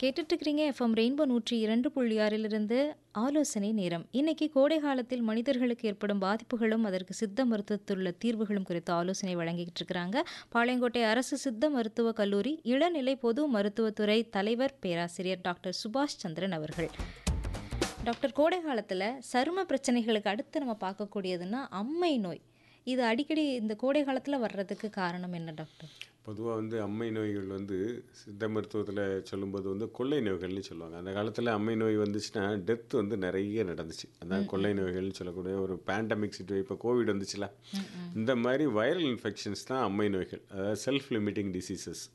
கேட்டுட்டு இருக்கிறீங்க FM rainbow நூற்றி இரண்டு புள்ளி ஆறிலிருந்து ஆலோசனை நேரம் இன்னைக்கு கோடை காலத்தில் மனிதர்களுக்கு ஏற்படும் பாதிப்புகளும் அதற்கு சித்த மருத்துவத்தில் உள்ள தீர்வுகளும் குறித்து ஆலோசனை வழங்கிட்டு இருக்கிறாங்க பாளையங்கோட்டை அரசு சித்த மருத்துவ கல்லூரி இளநிலை பொது மருத்துவத்துறை தலைவர் பேராசிரியர் டாக்டர் சுபாஷ் சந்திரன் அவர்கள் டாக்டர் கோடை காலத்தில் சரும பிரச்சனைகளுக்கு அடுத்து நம்ம பார்க்கக்கூடியதுன்னா அம்மை நோய் இது அடிக்கடி இந்த கோடை காலத்தில் வர்றதுக்கு காரணம் என்ன டாக்டர் பொதுவாக வந்து அம்மை நோய்கள் வந்து சித்த மருத்துவத்தில் சொல்லும்போது வந்து கொள்ளை நோய்கள்னு சொல்லுவாங்க அந்த காலத்தில் அம்மை நோய் வந்துச்சுன்னா டெத் வந்து நிறைய நடந்துச்சு அதான் கொள்ளை நோய்கள்னு சொல்லக்கூடிய ஒரு பேண்டமிக் சிட்டு இப்போ கோவிட் வந்துச்சுல இந்த மாதிரி வைரல் இன்ஃபெக்ஷன்ஸ் தான் அம்மை நோய்கள் அதாவது செல்ஃப் லிமிட்டிங் டிசீசஸ்